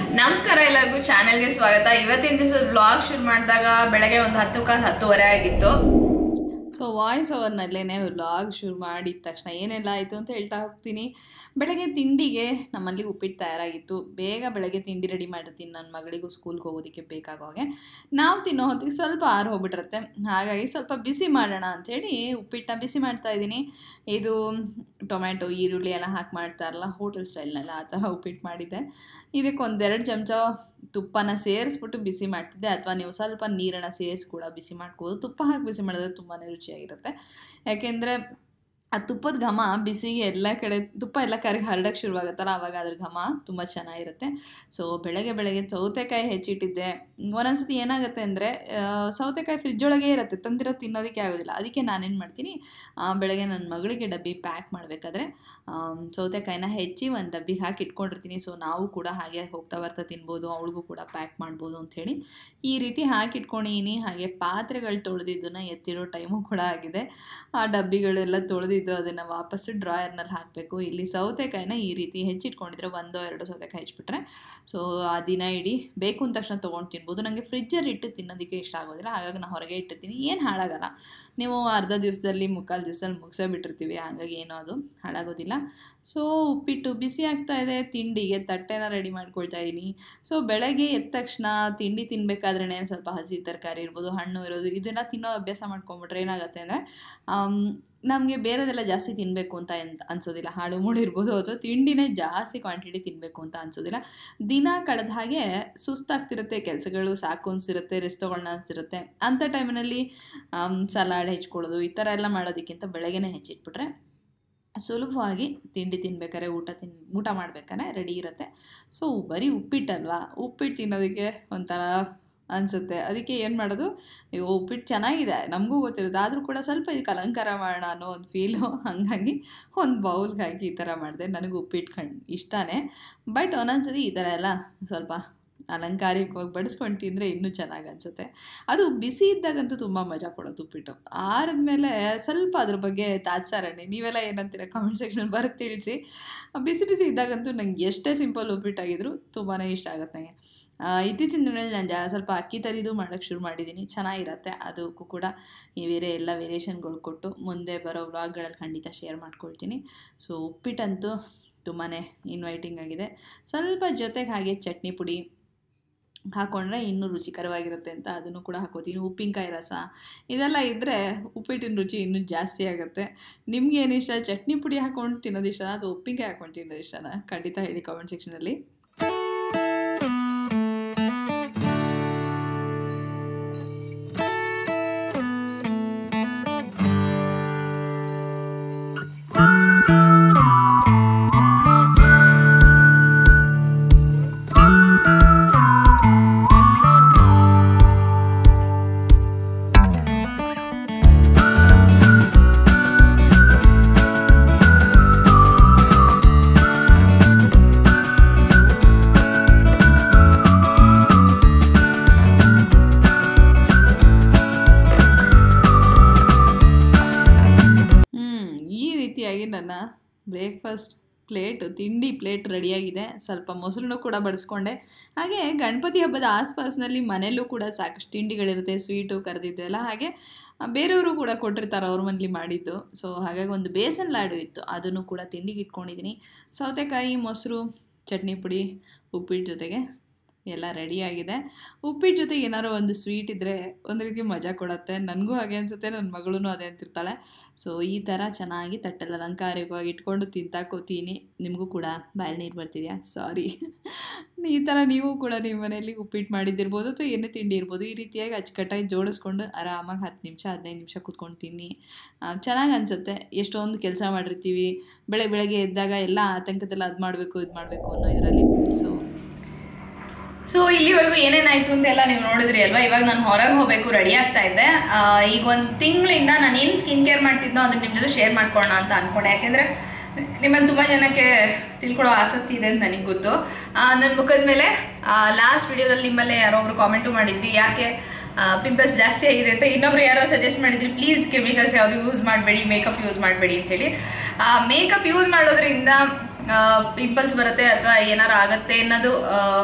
ನಮಸ್ಕಾರ ಎಲ್ಲರಿಗೂ ಚಾನೆಲ್ಗೆ ಸ್ವಾಗತ ಇವತ್ತಿನ ದಿವಸ ಬ್ಲಾಗ್ ಶುರು ಮಾಡಿದಾಗ ಬೆಳಗ್ಗೆ ಒಂದು ಹತ್ತು ಕಾಲ್ ಹತ್ತುವರೆ ಆಗಿತ್ತು ಸೊ ವಾಯ್ಸ್ ಓವರ್ನಲ್ಲೇ ವ್ಲಾಗ್ ಶುರು ಮಾಡಿದ ತಕ್ಷಣ ಏನೆಲ್ಲ ಆಯಿತು ಅಂತ ಹೇಳ್ತಾ ಹೋಗ್ತೀನಿ ಬೆಳಗ್ಗೆ ತಿಂಡಿಗೆ ನಮ್ಮಲ್ಲಿ ಉಪ್ಪಿಟ್ಟು ತಯಾರಾಗಿತ್ತು ಬೇಗ ಬೆಳಗ್ಗೆ ತಿಂಡಿ ರೆಡಿ ಮಾಡಿರ್ತೀನಿ ನನ್ನ ಮಗಳಿಗೂ ಸ್ಕೂಲ್ಗೆ ಹೋಗೋದಕ್ಕೆ ಬೇಕಾಗೋಗೆ ನಾವು ತಿನ್ನೋ ಹೊತ್ತಿಗೆ ಸ್ವಲ್ಪ ಆರು ಹೋಗ್ಬಿಟ್ಟಿರುತ್ತೆ ಹಾಗಾಗಿ ಸ್ವಲ್ಪ ಬಿಸಿ ಮಾಡೋಣ ಅಂಥೇಳಿ ಉಪ್ಪಿಟ್ಟನ್ನ ಬಿಸಿ ಮಾಡ್ತಾ ಇದ್ದೀನಿ ಇದು ಟೊಮ್ಯಾಟೊ ಈರುಳ್ಳಿ ಎಲ್ಲ ಹಾಕಿ ಮಾಡ್ತಾರಲ್ಲ ಹೋಟೆಲ್ ಸ್ಟೈಲ್ನೆಲ್ಲ ಆ ಥರ ಉಪ್ಪಿಟ್ಟು ಮಾಡಿದ್ದೆ ಇದಕ್ಕೆ ಒಂದೆರಡು ಚಮಚ ತುಪ್ಪನ ಸೇರಿಸ್ಬಿಟ್ಟು ಬಿಸಿ ಮಾಡ್ತಿದ್ದೆ ಅಥವಾ ನೀವು ಸ್ವಲ್ಪ ನೀರನ್ನು ಸೇರಿಸಿ ಕೂಡ ಬಿಸಿ ಮಾಡ್ಕೋಬೋದು ತುಪ್ಪ ಹಾಕಿ ಬಿಸಿ ಮಾಡಿದ್ರೆ ತುಂಬಾ ರುಚಿಯಾಗಿರುತ್ತೆ ಯಾಕೆಂದರೆ ಆ ತುಪ್ಪದ ಘಮ ಬಿಸಿಗೆ ಎಲ್ಲ ಕಡೆ ತುಪ್ಪ ಎಲ್ಲ ಕರೆಗೆ ಹರಡಕ್ಕೆ ಶುರುವಾಗುತ್ತಲ್ಲ ಆವಾಗ ಅದ್ರ ಘಮ ತುಂಬ ಚೆನ್ನಾಗಿರುತ್ತೆ ಸೊ ಬೆಳಗ್ಗೆ ಬೆಳಗ್ಗೆ ಸೌತೆಕಾಯಿ ಹೆಚ್ಚಿಟ್ಟಿದ್ದೆ ಒಂದೊಂದ್ಸತಿ ಏನಾಗುತ್ತೆ ಅಂದರೆ ಸೌತೆಕಾಯಿ ಫ್ರಿಜ್ ಒಳಗೆ ಇರುತ್ತೆ ತಂದಿರೋ ತಿನ್ನೋದಕ್ಕೆ ಆಗೋದಿಲ್ಲ ಅದಕ್ಕೆ ನಾನೇನು ಮಾಡ್ತೀನಿ ಆ, ಬೆಳಗ್ಗೆ ನನ್ನ ಮಗಳಿಗೆ ಡಬ್ಬಿ ಪ್ಯಾಕ್ ಮಾಡಬೇಕಾದ್ರೆ ಸೌತೆಕಾಯಿನ ಹೆಚ್ಚಿ ಒಂದು ಡಬ್ಬಿಗೆ ಹಾಕಿ ಇಟ್ಕೊಂಡಿರ್ತೀನಿ ಸೊ ನಾವು ಕೂಡ ಹಾಗೆ ಹೋಗ್ತಾ ಬರ್ತಾ ತಿನ್ಬೋದು ಅವಳಿಗೂ ಕೂಡ ಪ್ಯಾಕ್ ಮಾಡ್ಬೋದು ಅಂಥೇಳಿ ಈ ರೀತಿ ಹಾಕಿ ಇಟ್ಕೊಂಡಿದ್ದೀನಿ ಹಾಗೆ ಪಾತ್ರೆಗಳು ತೊಳೆದಿದ್ದನ್ನು ಎತ್ತಿರೋ ಟೈಮು ಕೂಡ ಆಗಿದೆ ಆ ಡಬ್ಬಿಗಳೆಲ್ಲ ತೊಳೆದಿದ್ದು ಅದನ್ನು ವಾಪಸ್ಸು ಡ್ರಾಯರ್ನಲ್ಲಿ ಹಾಕಬೇಕು ಇಲ್ಲಿ ಸೌತೆಕಾಯಿನ ಈ ರೀತಿ ಹೆಚ್ಚಿಟ್ಕೊಂಡಿದ್ರೆ ಒಂದೋ ಎರಡೋ ಸೌತೆಕಾಯಿ ಹೆಚ್ಚಿಬಿಟ್ರೆ ಸೊ ಆ ದಿನ ಇಡೀ ಬೇಕು ಅಂದ ತಕ್ಷಣ ತೊಗೊಂಡು ತಿನ್ಬೋದು ನನಗೆ ಫ್ರಿಜ್ಜಲ್ಲಿ ಇಟ್ಟು ತಿನ್ನೋದಕ್ಕೆ ಇಷ್ಟ ಆಗೋದಿಲ್ಲ ಹಾಗಾಗಿ ನಾನು ಹೊರಗೆ ಇಟ್ಟಿರ್ತೀನಿ ಏನು ಹಾಳಾಗಲ್ಲ ನೀವು ಅರ್ಧ ದಿವಸದಲ್ಲಿ ಮುಕ್ಕಾಲು ದಿವಸದಲ್ಲಿ ಮುಗಿಸೇ ಬಿಟ್ಟಿರ್ತೀವಿ ಹಾಗಾಗಿ ಏನೂ ಅದು ಹಾಳಾಗೋದಿಲ್ಲ ಸೊ ಉಪ್ಪಿಟ್ಟು ಬಿಸಿ ಆಗ್ತಾ ಇದೆ ತಿಂಡಿಗೆ ತಟ್ಟೆನ ರೆಡಿ ಮಾಡ್ಕೊಳ್ತಾ ಇದ್ದೀನಿ ಸೊ ಬೆಳಗ್ಗೆ ಎದ್ದ ತಕ್ಷಣ ತಿಂಡಿ ತಿನ್ನಬೇಕಾದ್ರೇ ಸ್ವಲ್ಪ ಹಸಿ ತರಕಾರಿ ಇರ್ಬೋದು ಹಣ್ಣು ಇರೋದು ಇದನ್ನು ತಿನ್ನೋ ಅಭ್ಯಾಸ ಮಾಡ್ಕೊಂಬಿಟ್ರೆ ಏನಾಗುತ್ತೆ ಅಂದರೆ ನಮಗೆ ಬೇರೆದೆಲ್ಲ ಜಾಸ್ತಿ ತಿನ್ನಬೇಕು ಅಂತ ಅನ್- ಅನ್ಸೋದಿಲ್ಲ ಹಾಳು ಮೂಳು ಇರ್ಬೋದು ಅಥವಾ ತಿಂಡಿನೇ ಜಾಸ್ತಿ ಕ್ವಾಂಟಿಟಿ ತಿನ್ನಬೇಕು ಅಂತ ಅನ್ಸೋದಿಲ್ಲ ದಿನ ಕಳೆದ ಹಾಗೆ ಸುಸ್ತಾಗ್ತಿರುತ್ತೆ ಕೆಲಸಗಳು ಸಾಕು ಅನಿಸಿರುತ್ತೆ ರೆಸ್ಟ್ ತೊಗೊಳ್ಳೋಣ ಅನಿಸಿರುತ್ತೆ ಅಂಥ ಟೈಮಿನಲ್ಲಿ ಸಲಾಡ್ ಹೆಚ್ಕೊಳ್ಳೋದು ಈ ಥರ ಎಲ್ಲ ಮಾಡೋದಕ್ಕಿಂತ ಬೆಳಗ್ಗೆನೇ ಹೆಚ್ಚಿಟ್ಬಿಟ್ರೆ ಸುಲಭವಾಗಿ ತಿಂಡಿ ತಿನ್ಬೇಕಾದ್ರೆ ಊಟ ತಿನ್ ಊಟ ಮಾಡ್ಬೇಕಾದ್ರೆ ರೆಡಿ ಇರುತ್ತೆ ಸೊ ಬರೀ ಉಪ್ಪಿಟ್ಟಲ್ವಾ ಉಪ್ಪಿಟ್ಟು ತಿನ್ನೋದಕ್ಕೆ ಒಂಥರ ಅನಿಸುತ್ತೆ ಅದಕ್ಕೆ ಏನು ಮಾಡೋದು ಅಯ್ಯೋ ಉಪ್ಪಿಟ್ಟು ಚೆನ್ನಾಗಿದೆ ನಮಗೂ ಗೊತ್ತಿರುತ್ತೆ ಆದರೂ ಕೂಡ ಸ್ವಲ್ಪ ಇದಕ್ಕೆ ಅಲಂಕಾರ ಮಾಡೋಣ ಅನ್ನೋ ಒಂದು ಫೀಲು ಹಾಗಾಗಿ ಒಂದು ಬೌಲ್ಗೆ ಹಾಕಿ ಈ ಥರ ಮಾಡಿದೆ ನನಗೂ ಉಪ್ಪಿಟ್ಟು ಕಣ್ ಇಷ್ಟನೇ ಬಟ್ ಒಂದೊಂದ್ಸರಿ ಈ ಥರ ಎಲ್ಲ ಸ್ವಲ್ಪ ಅಲಂಕಾರಿಕವಾಗಿ ಬಡಿಸ್ಕೊಂಡು ತಿಂದರೆ ಇನ್ನೂ ಚೆನ್ನಾಗಿ ಅನಿಸುತ್ತೆ ಅದು ಬಿಸಿ ಇದ್ದಾಗಂತೂ ತುಂಬ ಮಜಾ ಕೊಡೋದು ಉಪ್ಪಿಟ್ಟು ಆರಿದ್ಮೇಲೆ ಸ್ವಲ್ಪ ಅದ್ರ ಬಗ್ಗೆ ತಾತ್ಸಾರಣೆ ನೀವೆಲ್ಲ ಏನಂತೀರ ಕಾಮೆಂಟ್ ಸೆಕ್ಷನ್ ಬರುತ್ತೆ ತಿಳಿಸಿ ಬಿಸಿ ಬಿಸಿ ಇದ್ದಾಗಂತೂ ನಂಗೆ ಎಷ್ಟೇ ಸಿಂಪಲ್ ಉಪ್ಪಿಟ್ಟಾಗಿದ್ರು ತುಂಬಾ ಇಷ್ಟ ಆಗುತ್ತೆ ನನಗೆ ಆ, ಇತ್ತೀಚಿನ ದಿನಗಳಲ್ಲಿ ನಾನು ಜಾ ಸ್ವಲ್ಪ ಅಕ್ಕಿ ತರಿದು ಮಾಡೋಕ್ಕೆ ಶುರು ಮಾಡಿದ್ದೀನಿ ಚೆನ್ನಾಗಿರತ್ತೆ ಅದಕ್ಕೂ ಕೂಡ ಈ ಬೇರೆ ಎಲ್ಲ ವೇರಿಯೇಷನ್ಗಳು ಕೊಟ್ಟು ಮುಂದೆ ಬರೋ ವ್ಲಾಗ್ಗಳಲ್ಲಿ ಖಂಡಿತ ಶೇರ್ ಮಾಡ್ಕೊಳ್ತೀನಿ ಸೊ ಉಪ್ಪಿಟ್ಟಂತೂ ತುಂಬಾ ಇನ್ವೈಟಿಂಗ್ ಆಗಿದೆ ಸ್ವಲ್ಪ ಜೊತೆಗೆ ಹಾಗೆ ಚಟ್ನಿ ಪುಡಿ ಹಾಕೊಂಡ್ರೆ ಇನ್ನೂ ರುಚಿಕರವಾಗಿರುತ್ತೆ ಅಂತ ಅದನ್ನು ಕೂಡ ಹಾಕೋತೀನಿ ಉಪ್ಪಿನಕಾಯಿ ರಸ ಇದೆಲ್ಲ ಇದ್ದರೆ ಉಪ್ಪಿಟ್ಟಿನ ರುಚಿ ಇನ್ನೂ ಜಾಸ್ತಿ ಆಗುತ್ತೆ ನಿಮ್ಗೆ ಏನು ಇಷ್ಟ ಚಟ್ನಿ ಪುಡಿ ಹಾಕೊಂಡು ತಿನ್ನೋದು ಇಷ್ಟನಾ ಅಥವಾ ಉಪ್ಪಿನಕಾಯಿ ಹಾಕೊಂಡು ತಿನ್ನೋದು ಇಷ್ಟನಾ ಖಂಡಿತ ಹೇಳಿ ಕಾಮೆಂಟ್ ಸೆಕ್ಷನಲ್ಲಿ ಹ್ಮ್ ಈ ರೀತಿಯಾಗಿ ನನ್ನ ಬ್ರೇಕ್ಫಾಸ್ಟ್ ಪ್ಲೇಟು ತಿಂಡಿ ಪ್ಲೇಟ್ ರೆಡಿಯಾಗಿದೆ ಸ್ವಲ್ಪ ಮೊಸರನ್ನು ಕೂಡ ಬಡಿಸ್ಕೊಂಡೆ ಹಾಗೆ ಗಣಪತಿ ಹಬ್ಬದ ಆಸ್ಪಾಸ್ನಲ್ಲಿ ಮನೆಯಲ್ಲೂ ಕೂಡ ಸಾಕಷ್ಟು ತಿಂಡಿಗಳಿರುತ್ತೆ ಸ್ವೀಟು ಕರೆದಿದ್ದು ಎಲ್ಲ ಹಾಗೆ ಆ, ಬೇರೆಯವರು ಕೂಡ ಕೊಟ್ಟಿರ್ತಾರೆ ಅವ್ರ ಮನೇಲಿ ಮಾಡಿದ್ದು ಸೊ ಹಾಗಾಗಿ ಒಂದು ಬೇಸನ್ ಲಾಡು ಇತ್ತು ಅದನ್ನು ಕೂಡ ತಿಂಡಿಗೆ ಇಟ್ಕೊಂಡಿದ್ದೀನಿ ಸೌತೆಕಾಯಿ ಮೊಸರು ಚಟ್ನಿ ಪುಡಿ ಉಪ್ಪಿಟ್ಟು ಜೊತೆಗೆ ಎಲ್ಲ ರೆಡಿಯಾಗಿದೆ ಉಪ್ಪಿಟ್ಟು ಜೊತೆಗೆ ಏನಾರೋ ಒಂದು ಸ್ವೀಟ್ ಇದ್ದರೆ ಒಂದು ರೀತಿ ಮಜಾ ಕೊಡುತ್ತೆ ನನಗೂ ಹಾಗೆ ಅನಿಸುತ್ತೆ ನನ್ನ ಮಗಳೂ ಅದೇ ಅಂತಿರ್ತಾಳೆ ಸೊ ಈ ಥರ ಚೆನ್ನಾಗಿ ತಟ್ಟೆಲ್ಲ ಅಲಂಕಾರಿಕವಾಗಿ ಇಟ್ಕೊಂಡು ತಿಂತಾ ಕೂತೀನಿ ನಿಮಗೂ ಕೂಡ ಬಾಯಲ್ಲಿ ನೀರು ಬರ್ತಿದೆಯಾ ಸಾರಿ ಈ ಥರ ನೀವು ಕೂಡ ನಿಮ್ಮ ಮನೆಯಲ್ಲಿ ಉಪ್ಪಿಟ್ಟು ಮಾಡಿದ್ದಿರ್ಬೋದು ಅಥವಾ ಏನೇ ತಿಂಡಿ ಇರ್ಬೋದು ಈ ರೀತಿಯಾಗಿ ಅಚ್ಚುಕಟ್ಟಾಗಿ ಜೋಡಿಸ್ಕೊಂಡು ಆರಾಮಾಗಿ ಹತ್ತು ನಿಮಿಷ ಹದಿನೈದು ನಿಮಿಷ ಕೂತ್ಕೊಂಡು ತಿನ್ನಿ ಚೆನ್ನಾಗಿ ಅನಿಸುತ್ತೆ ಎಷ್ಟೊಂದು ಕೆಲಸ ಮಾಡಿರ್ತೀವಿ ಬೆಳಗ್ಗೆ ಬೆಳಗ್ಗೆ ಎದ್ದಾಗ ಎಲ್ಲ ಆತಂಕದಲ್ಲಿ ಅದು ಮಾಡಬೇಕು ಇದು ಮಾಡಬೇಕು ಅನ್ನೋ ಇದರಲ್ಲಿ ಸೊ ಸೊ ಇಲ್ಲಿವರೆಗೂ ಏನೇನಾಯ್ತು ಅಂತ ಎಲ್ಲ ನೀವು ನೋಡಿದ್ರಿ ಅಲ್ವಾ ಇವಾಗ ನಾನು ಹೊರಗೆ ಹೋಗ್ಬೇಕು ರೆಡಿ ಆಗ್ತಾ ಇದ್ದೆ ಆ, ಈಗ ಒಂದು ತಿಂಗಳಿಂದ ನಾನು ಏನು ಸ್ಕಿನ್ ಕೇರ್ ಮಾಡ್ತಿದ್ನೋ ಅದನ್ನ ನಿಮ್ಮ ಜೊತೆ ಶೇರ್ ಮಾಡ್ಕೊಳ್ಳೋಣ ಅಂತ ಅನ್ಕೊಂಡೆ ಯಾಕೆಂದ್ರೆ ನಿಮ್ಮಲ್ಲಿ ತುಂಬ ಜನಕ್ಕೆ ತಿಳ್ಕೊಳ್ಳೋ ಆಸಕ್ತಿ ಇದೆ ಅಂತ ನನಗೆ ಗೊತ್ತು ನನ್ನ ಮುಖದ ಮೇಲೆ ಲಾಸ್ಟ್ ವಿಡಿಯೋದಲ್ಲಿ ನಿಮ್ಮಲ್ಲೇ ಯಾರೋ ಒಬ್ರು ಕಾಮೆಂಟು ಮಾಡಿದ್ರಿ ಯಾಕೆ ಪಿಂಪಲ್ಸ್ ಜಾಸ್ತಿ ಆಗಿದೆ ಅಂತ ಇನ್ನೊಬ್ರು ಯಾರೋ ಸಜೆಸ್ಟ್ ಮಾಡಿದ್ರಿ ಪ್ಲೀಸ್ ಕೆಮಿಕಲ್ಸ್ ಯಾವುದು ಯೂಸ್ ಮಾಡಬೇಡಿ ಮೇಕಪ್ ಯೂಸ್ ಮಾಡಬೇಡಿ ಅಂತೇಳಿ ಮೇಕಪ್ ಯೂಸ್ ಮಾಡೋದ್ರಿಂದ ಪಿಂಪಲ್ಸ್ ಬರುತ್ತೆ ಅಥವಾ ಏನಾರು ಆಗತ್ತೆ ಅನ್ನೋದು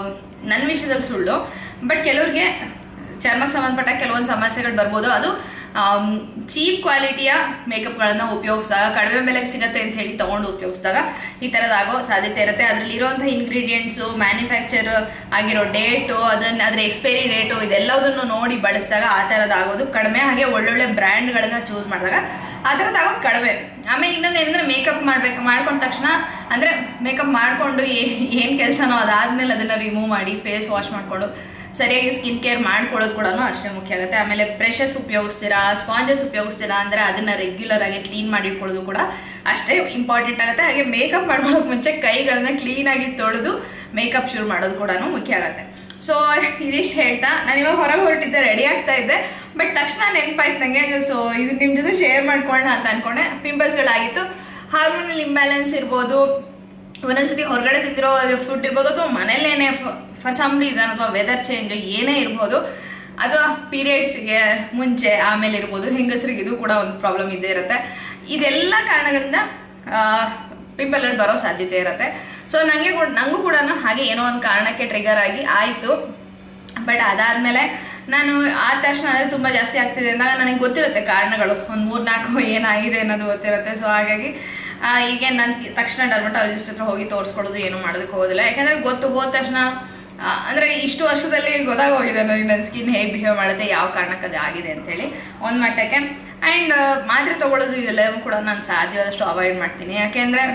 ನನ್ನ ವಿಷಯದಲ್ಲಿ ಸುಳ್ಳು ಬಟ್ ಕೆಲವ್ರಿಗೆ ಚರ್ಮಕ್ಕೆ ಸಂಬಂಧಪಟ್ಟ ಕೆಲವೊಂದು ಸಮಸ್ಯೆಗಳು ಬರ್ಬೋದು ಅದು ಚೀಪ್ ಕ್ವಾಲಿಟಿಯ ಮೇಕಪ್ಗಳನ್ನು ಉಪಯೋಗಿಸಿದಾಗ ಕಡಿಮೆ ಬೆಲೆಗೆ ಸಿಗತ್ತೆ ಅಂತ ಹೇಳಿ ತಗೊಂಡು ಉಪಯೋಗಿಸಿದಾಗ ಈ ಥರದಾಗೋ ಸಾಧ್ಯತೆ ಇರುತ್ತೆ ಅದರಲ್ಲಿ ಇರುವಂಥ ಇಂಗ್ರೀಡಿಯೆಂಟ್ಸು ಮ್ಯಾನುಫ್ಯಾಕ್ಚರ್ ಆಗಿರೋ ಡೇಟು ಅದನ್ನ ಅದರ ಎಕ್ಸ್ಪೈರಿ ಡೇಟು ಇದೆಲ್ಲದನ್ನು ನೋಡಿ ಬಳಸಿದಾಗ ಆ ಥರದಾಗೋದು ಕಡಿಮೆ ಹಾಗೆ ಒಳ್ಳೊಳ್ಳೆ ಬ್ರ್ಯಾಂಡ್ಗಳನ್ನ ಚೂಸ್ ಮಾಡಿದಾಗ ಆ ಥರದ್ದಾಗೋದು ಕಡಿಮೆ ಆಮೇಲೆ ಇನ್ನೊಂದು ಏನಂದ್ರೆ ಮೇಕಪ್ ಮಾಡ್ಬೇಕು ಮಾಡ್ಕೊಂಡ ತಕ್ಷಣ ಅಂದ್ರೆ ಮೇಕಪ್ ಮಾಡ್ಕೊಂಡು ಏನು ಕೆಲಸನೋ ಅದಾದ್ಮೇಲೆ ಅದನ್ನ ರಿಮೂವ್ ಮಾಡಿ ಫೇಸ್ ವಾಶ್ ಮಾಡ್ಕೊಂಡು ಸರಿಯಾಗಿ ಸ್ಕಿನ್ ಕೇರ್ ಮಾಡ್ಕೊಳ್ಳೋದು ಕೂಡ ಅಷ್ಟೇ ಮುಖ್ಯ ಆಗುತ್ತೆ ಆಮೇಲೆ ಬ್ರಷಸ್ ಉಪಯೋಗಿಸ್ತೀರಾ ಸ್ಪಾಂಜಸ್ ಉಪಯೋಗಿಸ್ತೀರಾ ಅಂದ್ರೆ ಅದನ್ನ ರೆಗ್ಯುಲರ್ ಆಗಿ ಕ್ಲೀನ್ ಮಾಡಿ ಇಟ್ಕೊಳ್ಳೋದು ಕೂಡ ಅಷ್ಟೇ ಇಂಪಾರ್ಟೆಂಟ್ ಆಗುತ್ತೆ ಹಾಗೆ ಮೇಕಪ್ ಮಾಡ್ಕೊಳ್ಳೋಕೆ ಮುಂಚೆ ಕೈಗಳನ್ನ ಕ್ಲೀನ್ ಆಗಿ ತೊಳೆದು ಮೇಕಪ್ ಶುರು ಮಾಡೋದು ಕೂಡ ಮುಖ್ಯ ಆಗುತ್ತೆ ಸೊ ಇದಿಷ್ಟು ಹೇಳ್ತಾ ನಾನು ಇವಾಗ ಹೊರಗೆ ಹೊರಟಿದ್ದೆ ರೆಡಿ ಆಗ್ತಾ ಇದ್ದೆ ಬಟ್ ತಕ್ಷಣ ನೆನಪಾಯ್ತು ನನಗೆ ಸೊ ಇದು ನಿಮ್ಮ ಜೊತೆ ಶೇರ್ ಮಾಡ್ಕೊಳ್ಳೋಣ ಅಂತ ಅನ್ಕೊಂಡೆ ಪಿಂಪಲ್ಸ್ಗಳಾಗಿತ್ತು ಹಾರ್ಮೋನಲ್ ಇಂಬ್ಯಾಲೆನ್ಸ್ ಇರ್ಬೋದು ಒಂದೊಂದ್ಸತಿ ಹೊರಗಡೆ ತಿಂದಿರೋ ಫುಡ್ ಇರ್ಬೋದು ಅಥವಾ ಮನೇಲೇನೆ ಫಾರ್ ಸಮ್ ರೀಸನ್ ಅಥವಾ ವೆದರ್ ಚೇಂಜ್ ಏನೇ ಇರ್ಬೋದು ಅಥವಾ ಪೀರಿಯಡ್ಸ್ಗೆ ಮುಂಚೆ ಆಮೇಲೆ ಇರ್ಬೋದು ಹೆಂಗಸರಿಗೆ ಇದು ಕೂಡ ಒಂದು ಪ್ರಾಬ್ಲಮ್ ಇದ್ದೇ ಇರುತ್ತೆ ಇದೆಲ್ಲ ಕಾರಣಗಳಿಂದ ಪಿಂಪಲ್ಗಳು ಬರೋ ಸಾಧ್ಯತೆ ಇರುತ್ತೆ ಸೊ ನನಗೆ ಕೂಡ ನನಗೂ ಕೂಡ ಹಾಗೆ ಏನೋ ಒಂದು ಕಾರಣಕ್ಕೆ ಟ್ರಿಗರ್ ಆಗಿ ಆಯಿತು ಬಟ್ ಅದಾದ್ಮೇಲೆ ನಾನು ಆದ ತಕ್ಷಣ ಅಂದರೆ ತುಂಬ ಜಾಸ್ತಿ ಆಗ್ತಿದೆ ಅಂದಾಗ ನನಗೆ ಗೊತ್ತಿರುತ್ತೆ ಕಾರಣಗಳು ಒಂದು ಮೂರು ನಾಲ್ಕು ಏನಾಗಿದೆ ಅನ್ನೋದು ಗೊತ್ತಿರುತ್ತೆ ಸೊ ಹಾಗಾಗಿ ಆ, ಈಗ ನಾನು ತಕ್ಷಣ ಡರ್ಮಟಾಲಜಿಸ್ಟ್ ಹತ್ರ ಹೋಗಿ ತೋರಿಸ್ಕೊಳ್ಳೋದು ಏನು ಮಾಡೋದಕ್ಕೆ ಹೋಗೋದಿಲ್ಲ ಯಾಕಂದ್ರೆ ಗೊತ್ತು ಹೋದ ತಕ್ಷಣ ಆ, ಅಂದ್ರೆ ಇಷ್ಟು ವರ್ಷದಲ್ಲಿ ಗೊತ್ತಾಗೋಗಿದೆ ನನಗೆ ನನ್ನ ಸ್ಕಿನ್ ಹೇಗೆ ಬಿಹೇವ್ ಮಾಡುತ್ತೆ ಯಾವ ಕಾರಣಕ್ಕೆ ಅದು ಆಗಿದೆ ಅಂತೇಳಿ ಒಂದು ಮಟ್ಟಕ್ಕೆ ಆ್ಯಂಡ್ ಮಾತ್ರೆ ತಗೊಳ್ಳೋದು ಇದೆಲ್ಲವೂ ಕೂಡ ನಾನು ಸಾಧ್ಯವಾದಷ್ಟು ಅವಾಯ್ಡ್ ಮಾಡ್ತೀನಿ ಯಾಕೆಂದರೆ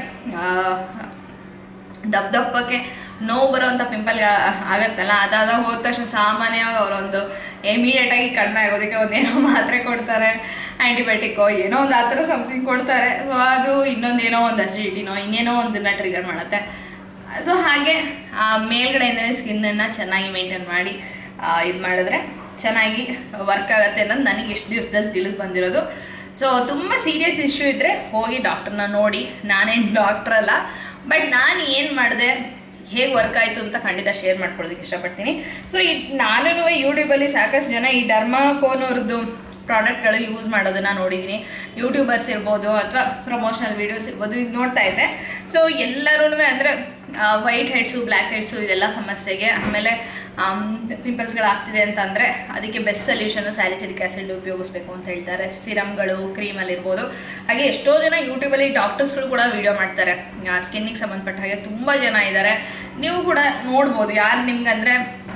ದಪ್ಪ ದಪ್ಪಕ್ಕೆ ನೋವು ಬರೋವಂಥ ಪಿಂಪಲ್ ಆಗತ್ತಲ್ಲ ಅದಾದ ಹೋದ ತಕ್ಷಣ ಸಾಮಾನ್ಯವಾಗಿ ಅವರೊಂದು ಇಮಿಡಿಯೇಟ್ ಆಗಿ ಕಡಿಮೆ ಆಗೋದಕ್ಕೆ ಒಂದೇನೋ ಮಾತ್ರೆ ಕೊಡ್ತಾರೆ ಆಂಟಿಬಯೋಟಿಕ್ಕೋ ಏನೋ ಒಂದು ಆ ಥರ ಸಮಥಿಂಗ್ ಕೊಡ್ತಾರೆ ಸೊ ಅದು ಇನ್ನೊಂದು ಏನೋ ಒಂದು ಅಸಿಡಿಟಿನೋ ಇನ್ನೇನೋ ಒಂದನ್ನ ಟ್ರಿಗರ್ ಮಾಡುತ್ತೆ ಸೊ ಹಾಗೆ ಆ, ಮೇಲ್ಗಡೆಯಿಂದನೇ ಸ್ಕಿನ್ನನ್ನು ಚೆನ್ನಾಗಿ ಮೇಂಟೈನ್ ಮಾಡಿ ಇದು ಮಾಡಿದ್ರೆ ಚೆನ್ನಾಗಿ ವರ್ಕ್ ಆಗುತ್ತೆ ಅನ್ನೋದು ನನಗೆ ಇಷ್ಟು ದಿವಸದಲ್ಲಿ ತಿಳಿದು ಬಂದಿರೋದು ಸೊ ತುಂಬ ಸೀರಿಯಸ್ ಇಶ್ಯೂ ಇದ್ದರೆ ಹೋಗಿ ಡಾಕ್ಟರ್ನ ನೋಡಿ ನಾನೇನು ಡಾಕ್ಟರ್ ಅಲ್ಲ ಬಟ್ ನಾನು ಏನು ಮಾಡಿದೆ ಹೇಗೆ ವರ್ಕ್ ಆಯಿತು ಅಂತ ಖಂಡಿತ ಶೇರ್ ಮಾಡ್ಕೊಳ್ಳೋದಕ್ಕೆ ಇಷ್ಟಪಡ್ತೀನಿ ಸೊ ಈ ನಾನು ಯೂಟ್ಯೂಬಲ್ಲಿ ಸಾಕಷ್ಟು ಜನ ಈ ಡರ್ಮಾಕೋನವ್ರದ್ದು ಪ್ರಾಡಕ್ಟ್ಗಳು ಯೂಸ್ ಮಾಡೋದನ್ನ ನೋಡಿದ್ದೀನಿ ಯೂಟ್ಯೂಬರ್ಸ್ ಇರ್ಬೋದು ಅಥವಾ ಪ್ರಮೋಷನಲ್ ವೀಡಿಯೋಸ್ ಇರ್ಬೋದು ಇದು ನೋಡ್ತಾ ಇದ್ದೆ ಸೊ ಎಲ್ಲರೂ ಅಂದರೆ ವೈಟ್ ಹೆಡ್ಸು ಬ್ಲ್ಯಾಕ್ ಹೆಡ್ಸು ಇದೆಲ್ಲ ಸಮಸ್ಯೆಗೆ ಆಮೇಲೆ ಪಿಂಪಲ್ಸ್ಗಳಾಗ್ತಿದೆ ಅಂತಂದರೆ ಅದಕ್ಕೆ ಬೆಸ್ಟ್ ಸೊಲ್ಯೂಷನು ಸ್ಯಾಲಿಸಿಲಿಕ್ ಆ್ಯಸಿಡ್ ಉಪಯೋಗಿಸ್ಬೇಕು ಅಂತ ಹೇಳ್ತಾರೆ ಸಿರಮ್ಗಳು ಕ್ರೀಮಲ್ಲಿ ಇರ್ಬೋದು ಹಾಗೆ ಎಷ್ಟೋ ಜನ ಯೂಟ್ಯೂಬಲ್ಲಿ ಡಾಕ್ಟರ್ಸ್ಗಳು ಕೂಡ ವಿಡಿಯೋ ಮಾಡ್ತಾರೆ ಸ್ಕಿನ್ನಿಗೆ ಸಂಬಂಧಪಟ್ಟ ಹಾಗೆ ತುಂಬ ಜನ ಇದ್ದಾರೆ ನೀವು ಕೂಡ ನೋಡ್ಬೋದು ಯಾರು ನಿಮ್ಗಂದರೆ